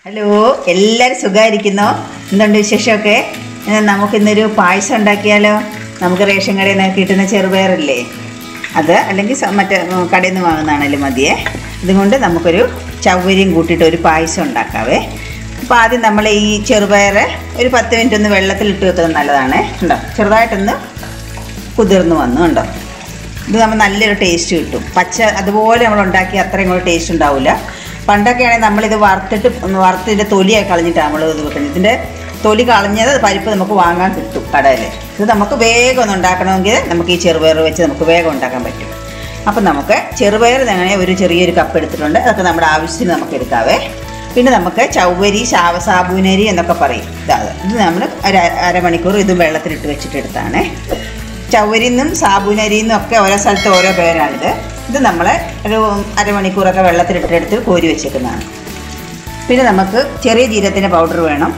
hello എല്ലാവരും സുഖമായിരിക്കുന്നോ എന്തുണ്ട് വിശേഷമൊക്കെ ഏ, നമുക്കിന്നൊരു പായസം ഉണ്ടാക്കിയാലോ നമുക്ക് റേഷൻ കടയിൽ നിന്ന് കിട്ടുന്ന ചെറുപയറില്ലേ അത് അല്ലെങ്കിൽ സ- മറ്റേ ഉം, കടയിൽ നിന്ന് വാങ്ങുന്നതാണല്ലോ മതിയേ ഇതുകൊണ്ട് നമുക്കൊരു ചൗവരിയും കൂട്ടിയിട്ട് ഒരു പായസം ഉണ്ടാക്കാവേ അപ്പോൾ ആദ്യം നമ്മൾ ഈ ചെറുപയർ ഒരു പത്ത് മിനിറ്റ് ഒന്ന് വെള്ളത്തിലിട്ട് വെക്കുന്നത് നല്ലതാണ് ഉണ്ടോ ചെറുതായിട്ടൊന്ന് കുതിർന്ന് വന്നു കണ്ടോ ഇത് നമ്മൾ നല്ലൊരു ടേസ്റ്റ് കിട്ടും പച്ച അതുപോലെ നമ്മൾ ഉണ്ടാക്കി അത്രയും കൂടെ ടേസ്റ്റ് ഉണ്ടാവില്ല പണ്ടൊക്കെ ആണെങ്കിൽ നമ്മളിത് വറുത്തിട്ട് വറുത്തിൻ്റെ തൊലിയായി കളഞ്ഞിട്ടാണ് നമ്മൾ ഇത് വെക്കുന്നത് ഇതിൻ്റെ തൊലി കളഞ്ഞത് പരിപ്പ് നമുക്ക് വാങ്ങാൻ കിട്ടും കടയിൽ ഇത് നമുക്ക് വേഗം ഒന്ന് ഉണ്ടാക്കണമെങ്കിൽ നമുക്ക് ഈ ചെറുപയർ വെച്ച് നമുക്ക് വേഗം ഉണ്ടാക്കാൻ പറ്റും അപ്പം നമുക്ക് ചെറുപയർ തന്നെ ഒരു ചെറിയൊരു കപ്പ് എടുത്തിട്ടുണ്ട് അതൊക്കെ നമ്മുടെ ആവശ്യത്തിന് നമുക്ക് എടുക്കാവേ പിന്നെ നമുക്ക് ചൗവരി ശാവ സാബൂനരി എന്നൊക്കെ പറയും ഇതാ ഇത് നമ്മൾ ഒരു അരമണിക്കൂർ ഇത് വെള്ളത്തിലിട്ട് വെച്ചിട്ട് എടുത്താണ് ചൗവരിന്നും സാബൂനരിന്നും ഒക്കെ ഓരോ സ്ഥലത്ത് ഓരോ പേരാണിത് ഇത് നമ്മൾ ഒരു അരമണിക്കൂറൊക്കെ വെള്ളത്തിലിട്ടെടുത്ത് കോരി വെച്ചേക്കുന്നതാണ് പിന്നെ നമുക്ക് ചെറിയ ജീരകത്തിൻ്റെ പൗഡർ വേണം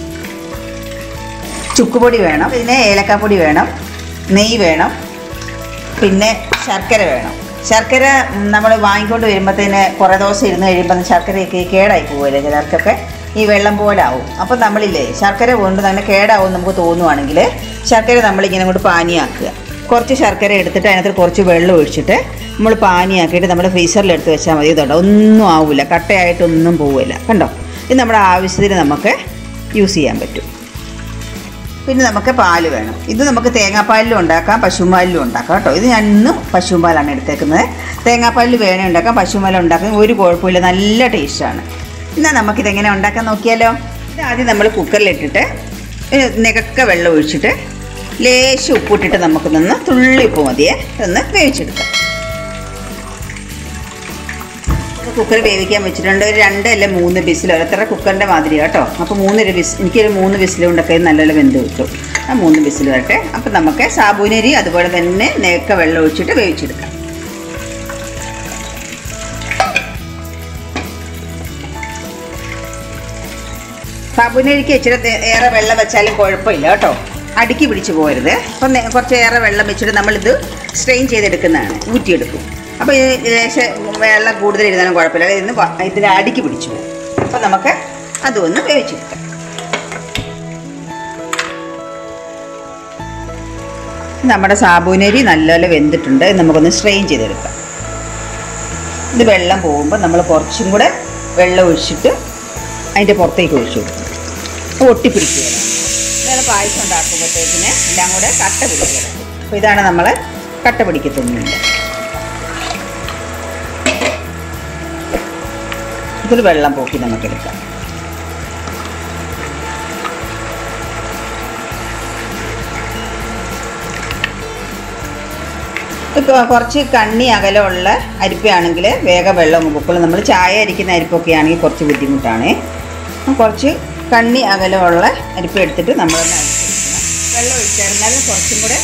ചുക്കുപൊടി വേണം പിന്നെ ഏലക്കാപ്പൊടി വേണം നെയ്യ് വേണം പിന്നെ ശർക്കര വേണം ശർക്കര നമ്മൾ വാങ്ങിക്കൊണ്ട് വരുമ്പോഴത്തേന് കുറേ ദിവസം ഇരുന്ന് കഴിയുമ്പോൾ ശർക്കരയൊക്കെ കേടായി പോകുമല്ലേ ചിലർക്കൊക്കെ ഈ വെള്ളം പോലെ ആവും അപ്പം നമ്മളില്ലേ ശർക്കര കൊണ്ട് തന്നെ കേടാവും നമുക്ക് തോന്നുവാണെങ്കിൽ ശർക്കര നമ്മളിങ്ങനെ കൊണ്ട് പാനിയാക്കുക കുറച്ച് ശർക്കര എടുത്തിട്ട് അതിനകത്ത് കുറച്ച് വെള്ളം ഒഴിച്ചിട്ട് നമ്മൾ പാനിയാക്കിയിട്ട് നമ്മൾ ഫ്രീസറിൽ എടുത്ത് വെച്ചാൽ മതി ഇതുണ്ടോ ഒന്നും ആവില്ല കട്ടയായിട്ടൊന്നും പോവില്ല കണ്ടോ ഇത് നമ്മുടെ ആവശ്യത്തിന് നമുക്ക് യൂസ് ചെയ്യാൻ പറ്റും പിന്നെ നമുക്ക് പാല് വേണം ഇത് നമുക്ക് തേങ്ങാപ്പാലിലും ഉണ്ടാക്കാം പശുപാലിലും ഉണ്ടാക്കാം കേട്ടോ ഇത് ഞാൻ ഇന്ന് പശുപാലാണ് എടുത്തേക്കുന്നത് തേങ്ങാപ്പാലിൽ വേണേ ഉണ്ടാക്കാം പശുപാലും ഉണ്ടാക്കാം ഒരു കുഴപ്പമില്ല നല്ല ടേസ്റ്റാണ് എന്നാൽ നമുക്കിതെങ്ങനെ ഉണ്ടാക്കാൻ നോക്കിയാലോ ഇത് ആദ്യം നമ്മൾ കുക്കറിലിട്ടിട്ട് ഒരു നികക്ക വെള്ളം ഒഴിച്ചിട്ട് ലേശം ഉപ്പിട്ടിട്ട് നമുക്ക് നിന്ന് തുള്ളി ഉപ്പ് മതിയെ ഒന്ന് വേവിച്ചെടുക്കാം കുക്കർ വേവിക്കാൻ വെച്ചിട്ടുണ്ട് ഒരു രണ്ട് അല്ല മൂന്ന് ബിസിൽ ഓരോരുത്തരുടെ കുക്കറിൻ്റെ മാതിരി കേട്ടോ അപ്പോൾ മൂന്നൊരു ബിസ് എനിക്കൊരു മൂന്ന് ബിസിൽ കൊണ്ടൊക്കെ നല്ലപോലെ വെന്ത് കിട്ടും ആ മൂന്ന് ബിസിൽ വരട്ടെ അപ്പം നമുക്ക് സാബൂനരി അതുപോലെ തന്നെ നേക്ക വെള്ളം ഒഴിച്ചിട്ട് വേവിച്ചെടുക്കാം സാബൂനരിക്ക് ഇച്ചിരി ദേ- ഏറെ വെള്ളം വെച്ചാലും കുഴപ്പമില്ല കേട്ടോ അടുക്കി പിടിച്ച് പോരുത് അപ്പം നേ- കുറച്ച് ഏറെ വെള്ളം വെച്ചിട്ട് നമ്മളിത് സ്ട്രെയിൻ ചെയ്തെടുക്കുന്നതാണ് ഊറ്റിയെടുക്കും അപ്പോൾ ഈ ലേശം വെള്ളം കൂടുതൽ ഇരുന്നാലും കുഴപ്പമില്ല ഇതിന് വ- ഇതിന് അടുക്കി പിടിച്ചു പോകും അപ്പം നമുക്ക് അതൊന്ന് വേവിച്ചെടുക്കാം നമ്മുടെ സാബൂനരി നല്ലപോലെ വെന്തിട്ടുണ്ട് ഇത് നമുക്കൊന്ന് സ്ട്രെയിൻ ചെയ്തെടുക്കാം ഇത് വെള്ളം പോകുമ്പോൾ നമ്മൾ കുറച്ചും കൂടെ വെള്ളം ഒഴിച്ചിട്ട് അതിൻ്റെ പുറത്തേക്ക് ഒഴിച്ചു കൊടുക്കും ഒട്ടിപ്പിടിക്കുക ഇതാണ് പായസം ഉണ്ടാക്കുമ്പോഴത്തേക്കിന് എല്ലാം കൂടെ കട്ട പിടിക്കുക അപ്പോൾ ഇതാണ് നമ്മൾ കട്ട പിടിക്കത്തൊന്നുമില്ല ഇതിൽ വെള്ളം പോക്കി നമുക്കെടുക്കാം ഇപ്പോൾ കുറച്ച് കണ്ണി അകലമുള്ള അരിപ്പയാണെങ്കിൽ വേഗം വെള്ളം പൊക്കുള്ളൂ നമ്മൾ ചായ അരിക്കുന്ന അരിപ്പൊക്കെ ആണെങ്കിൽ കുറച്ച് ബുദ്ധിമുട്ടാണ് അപ്പം കുറച്ച് കണ്ണി അകലമുള്ള അരിപ്പ എടുത്തിട്ട് നമ്മളൊന്ന് അരിച്ചെടുക്കണം വെള്ളം ഒഴിച്ചായിരുന്നാൽ കുറച്ചും കൂടെ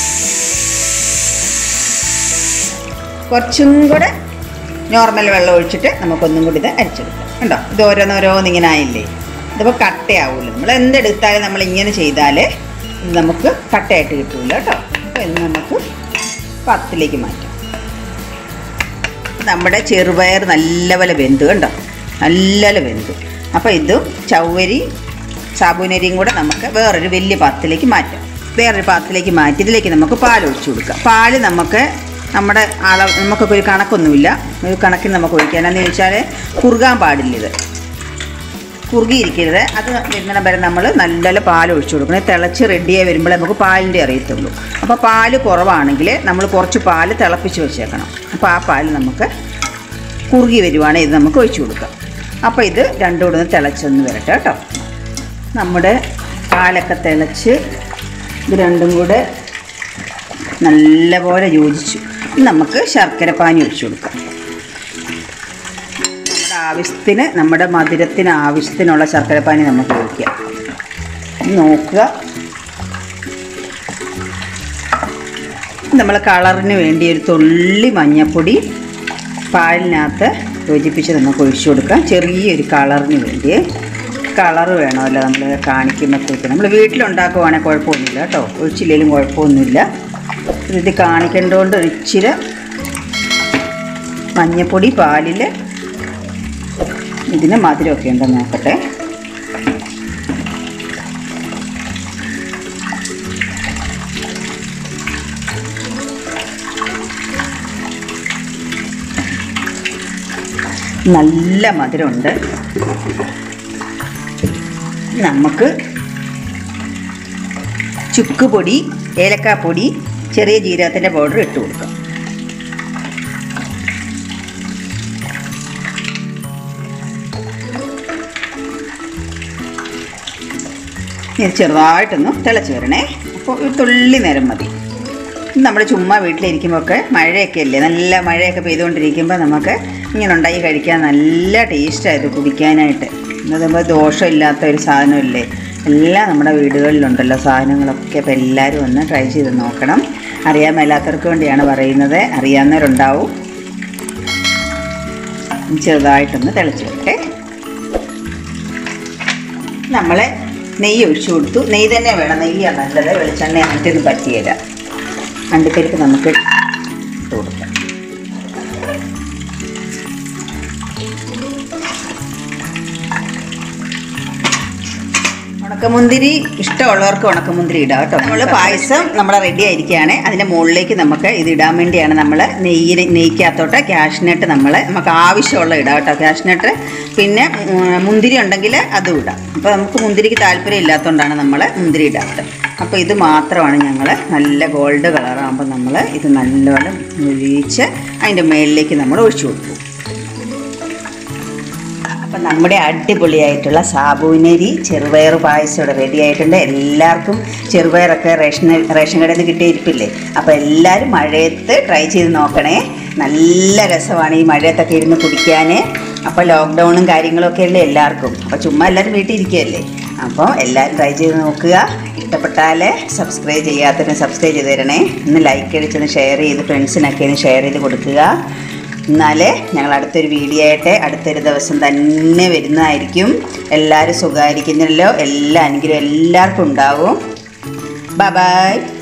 കുറച്ചും കൂടെ നോർമൽ വെള്ളം ഒഴിച്ചിട്ട് നമുക്കൊന്നും കൂടി ഇത് അരിച്ചെടുക്കാം കണ്ടോ ഇത് ഓരോന്നോരോന്ന് ഇങ്ങനെ ആയില്ലേ ഇതിപ്പോൾ കട്ടയാവില്ല നമ്മൾ എന്തെടുത്താലും നമ്മൾ ഇങ്ങനെ ചെയ്താൽ ഇത് നമുക്ക് കട്ടയായിട്ട് കിട്ടില്ല കേട്ടോ അപ്പോൾ ഇത് നമുക്ക് പത്തിലേക്ക് മാറ്റാം നമ്മുടെ ചെറുപയർ നല്ലപോലെ വെന്ത് കണ്ടോ നല്ലപോലെ വെന്ത് അപ്പോൾ ഇതും ചൗവരി സാബൂനരിയും കൂടെ നമുക്ക് വേറൊരു വലിയ പാത്രത്തിലേക്ക് മാറ്റാം വേറൊരു പാത്രത്തിലേക്ക് മാറ്റി ഇതിലേക്ക് നമുക്ക് പാൽ ഒഴിച്ചു കൊടുക്കാം പാല് നമുക്ക് നമ്മുടെ അളവ് നമുക്കൊക്കെ ഒരു കണക്കൊന്നുമില്ല ഒരു കണക്കിന് നമുക്ക് ഒഴിക്കാം എന്നാന്ന് ചോദിച്ചാൽ കുറുകാൻ പാടില്ല ഇത് കുറുകിയിരിക്കരുത് അത് വരുന്നിടം വരെ നമ്മൾ നല്ലപോലെ പാൽ ഒഴിച്ചു കൊടുക്കണം തിളച്ച് റെഡിയായി വരുമ്പോൾ നമുക്ക് പാലിൻ്റെ അറിയത്തുള്ളൂ അപ്പോൾ പാല് കുറവാണെങ്കിൽ നമ്മൾ കുറച്ച് പാല് തിളപ്പിച്ച് വെച്ചേക്കണം അപ്പോൾ ആ പാല് നമുക്ക് കുറുകി വരുവാണെങ്കിൽ ഇത് നമുക്ക് ഒഴിച്ചു കൊടുക്കാം അപ്പോൾ ഇത് രണ്ടും കൂടെ ഒന്ന് തിളച്ചൊന്ന് വരട്ടെ കേട്ടോ നമ്മുടെ പാലൊക്കെ തിളച്ച് ഇത് രണ്ടും കൂടെ നല്ലപോലെ യോജിച്ചു നമുക്ക് ശർക്കര പാനി ഒഴിച്ചു കൊടുക്കാം നമ്മുടെ ആവശ്യത്തിന് നമ്മുടെ മധുരത്തിന് ആവശ്യത്തിനുള്ള ശർക്കരപ്പാനി നമുക്ക് ഒഴിക്കാം ഇത് നോക്കുക നമ്മൾ കളറിന് വേണ്ടി ഒരു തുള്ളി മഞ്ഞൾപ്പൊടി പാലിനകത്ത് യോജിപ്പിച്ച് നമുക്ക് ഒഴിച്ചു കൊടുക്കാം ചെറിയൊരു കളറിന് വേണ്ടി കളറ് വേണമല്ലോ നമ്മൾ കാണിക്കുമ്പോഴത്തേക്ക് നമ്മൾ വീട്ടിലുണ്ടാക്കുവാണെങ്കിൽ കുഴപ്പമൊന്നുമില്ല കേട്ടോ ഒഴിച്ചില്ലെങ്കിലും കുഴപ്പമൊന്നുമില്ല ഇത് കാണിക്കേണ്ടതുകൊണ്ട് ഒരു ഇച്ചിരി മഞ്ഞപ്പൊടി പാലിൽ ഇതിന് മധുരമൊക്കെ ഉണ്ടെന്ന് നോക്കട്ടെ നല്ല മധുരമുണ്ട് നമുക്ക് ചുക്ക് പൊടി ഏലക്കാപ്പൊടി ചെറിയ ജീരകത്തിൻ്റെ പൗഡർ ഇട്ട് കൊടുക്കാം ഇത് ചെറുതായിട്ടൊന്ന് തിളച്ച് വരണേ അപ്പോൾ ഒരു തുള്ളി നേരം മതി നമ്മൾ ചുമ്മാ വീട്ടിലിരിക്കുമ്പോൾ ഒക്കെ മഴയൊക്കെ അല്ലേ നല്ല മഴയൊക്കെ പെയ്തുകൊണ്ടിരിക്കുമ്പോൾ നമുക്ക് ഇങ്ങനെ ഉണ്ടാക്കി കഴിക്കാൻ നല്ല ടേസ്റ്റായത് കുടിക്കാനായിട്ട് അതുമ്പോൾ ദോഷമില്ലാത്ത ഒരു സാധനമല്ലേ എല്ലാം നമ്മുടെ വീടുകളിലുണ്ടല്ലോ സാധനങ്ങളൊക്കെ അപ്പോൾ എല്ലാവരും ഒന്ന് ട്രൈ ചെയ്ത് നോക്കണം അറിയാൻ മേലാത്തവർക്ക് വേണ്ടിയാണ് പറയുന്നത് അറിയാവുന്നവരുണ്ടാവും ചെറുതായിട്ടൊന്ന് തിളച്ച് വരട്ടെ നമ്മൾ നെയ്യ് ഒഴിച്ചു കൊടുത്തു നെയ്യ് തന്നെ വേണം നെയ്യാണ് നല്ലത് വെളിച്ചെണ്ണ അങ്ങനത്തെ പറ്റിയില്ല അണ്ടിപ്പരിപ്പ് നമുക്ക് ഇട്ട് കൊടുക്കാം ഉണക്കമുന്തിരി ഇഷ്ടമുള്ളവർക്ക് ഉണക്കമുന്തിരി ഇടാം കേട്ടോ നമ്മൾ പായസം നമ്മുടെ റെഡി ആയിരിക്കുകയാണ് അതിൻ്റെ മുകളിലേക്ക് നമുക്ക് ഇത് ഇടാൻ വേണ്ടിയാണ് നമ്മൾ നെയ്യിന് നെയ്ക്കകത്തോട്ട് ക്യാഷ്നട്ട് നമ്മൾ നമുക്ക് ആവശ്യമുള്ള ഇടാം കേട്ടോ ക്യാഷ്നട്ട് പിന്നെ ഉം, മുന്തിരി ഉണ്ടെങ്കിൽ അതും ഇടാം അപ്പോൾ നമുക്ക് മുന്തിരിക്ക് താല്പര്യം ഇല്ലാത്തതുകൊണ്ടാണ് നമ്മൾ മുന്തിരി ഇടാത്തത് അപ്പോൾ ഇത് മാത്രമാണ് ഞങ്ങൾ നല്ല ഗോൾഡ് കളറാകുമ്പോൾ നമ്മൾ ഇത് നല്ലോണം ഒഴിച്ച് അതിൻ്റെ മുകളിലേക്ക് നമ്മൾ ഒഴിച്ചു കൊടുക്കും അപ്പം നമ്മുടെ അടിപൊളിയായിട്ടുള്ള സാബൂനരി ചെറുപയർ പായസം ഇവിടെ റെഡി ആയിട്ടുണ്ട് എല്ലാവർക്കും ചെറുപയറൊക്കെ റേഷൻ റേഷൻ കടയിൽ നിന്ന് കിട്ടിയിരിപ്പില്ലേ അപ്പോൾ എല്ലാവരും മഴയത്ത് ട്രൈ ചെയ്ത് നോക്കണേ നല്ല രസമാണ് ഈ മഴയത്തൊക്കെ ഇരുന്ന് കുടിക്കാൻ അപ്പോൾ ലോക്ക്ഡൗണും കാര്യങ്ങളൊക്കെ അല്ലേ എല്ലാവർക്കും അപ്പോൾ ചുമ്മാ എല്ലാവരും വീട്ടിൽ ഇരിക്കുകയല്ലേ അപ്പോൾ എല്ലാവരും ട്രൈ ചെയ്ത് നോക്കുക ഇഷ്ടപ്പെട്ടാൽ സബ്സ്ക്രൈബ് ചെയ്യാത്തതിന് സബ്സ്ക്രൈബ് ചെയ്ത് തരണേ ഒന്ന് ലൈക്ക് അടിച്ചൊന്ന് ഷെയർ ചെയ്ത് ഫ്രണ്ട്സിനൊക്കെ ഒന്ന് ഷെയർ ചെയ്ത് കൊടുക്കുക എന്നാൽ ഞങ്ങൾ അടുത്തൊരു വീഡിയോ ആയിട്ട് അടുത്തൊരു ദിവസം തന്നെ വരുന്നതായിരിക്കും എല്ലാവരും സുഖമായിരിക്കുന്നല്ലോ എല്ലാ അനുഗ്രഹം എല്ലാവർക്കും ഉണ്ടാവും ബൈ ബൈ